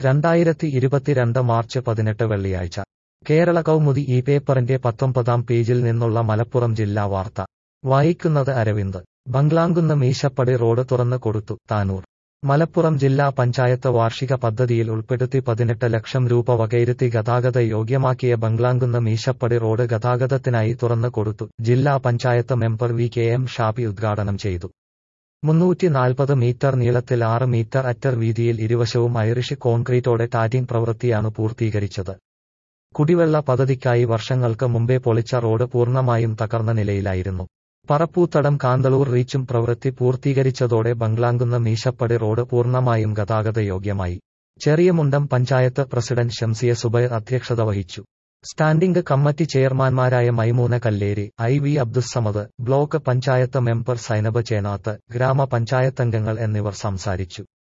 രണ്ടായിരത്തി ഇരുപത്തിരണ്ട് മാർച്ച് പതിനെട്ട് വെള്ളിയാഴ്ച കേരള കൗമുദി ഈ പേപ്പറിന്റെ പത്തൊമ്പതാം പേജിൽ നിന്നുള്ള മലപ്പുറം ജില്ലാ വാർത്ത വായിക്കുന്നത് അരവിന്ദ് ബംഗ്ലാംകുന്ന് മീശപ്പടി റോഡ് തുറന്നു കൊടുത്തു താനൂർ മലപ്പുറം ജില്ലാ പഞ്ചായത്ത് വാർഷിക പദ്ധതിയിൽ ഉൾപ്പെടുത്തി പതിനെട്ട് ലക്ഷം രൂപ വകയിരുത്തി ഗതാഗത യോഗ്യമാക്കിയ ബംഗ്ലാംകുന്ന് മീശപ്പടി റോഡ് ഗതാഗതത്തിനായി തുറന്നു കൊടുത്തു ജില്ലാ panchayat member V K M Shabi ഉദ്ഘാടനം ചെയ്തു മുന്നൂറ്റി നാൽപ്പത് മീറ്റർ നീളത്തിൽ ആറ് മീറ്റർ അറ്റർ വീതിയിൽ ഇരുവശവും ഐറിഷ് കോൺക്രീറ്റോടെ ടാറ്റിംഗ് പ്രവൃത്തിയാണ് പൂർത്തീകരിച്ചത് കുടിവെള്ള പദ്ധതിക്കായി വർഷങ്ങൾക്ക് മുമ്പേ പൊളിച്ച റോഡ് പൂർണ്ണമായും തകർന്ന നിലയിലായിരുന്നു പറപ്പൂത്തടം കാന്തളൂർ റീച്ചും പ്രവൃത്തി പൂർത്തീകരിച്ചതോടെ ബംഗ്ലാംകുന്ന് മീശപ്പടി റോഡ് പൂർണ്ണമായും ഗതാഗതയോഗ്യമായി ചെറിയമുണ്ടം പഞ്ചായത്ത് പ്രസിഡന്റ് ഷംസിയ സുബൈർ അധ്യക്ഷത വഹിച്ചു സ്റ്റാൻഡിംഗ് കമ്മിറ്റി ചെയർമാൻമാരായ Maimuna Kalleri I V Abdussamad block panchayat member Zainab Chenath ഗ്രാമപഞ്ചായത്തംഗങ്ങൾ എന്നിവർ സംസാരിച്ചു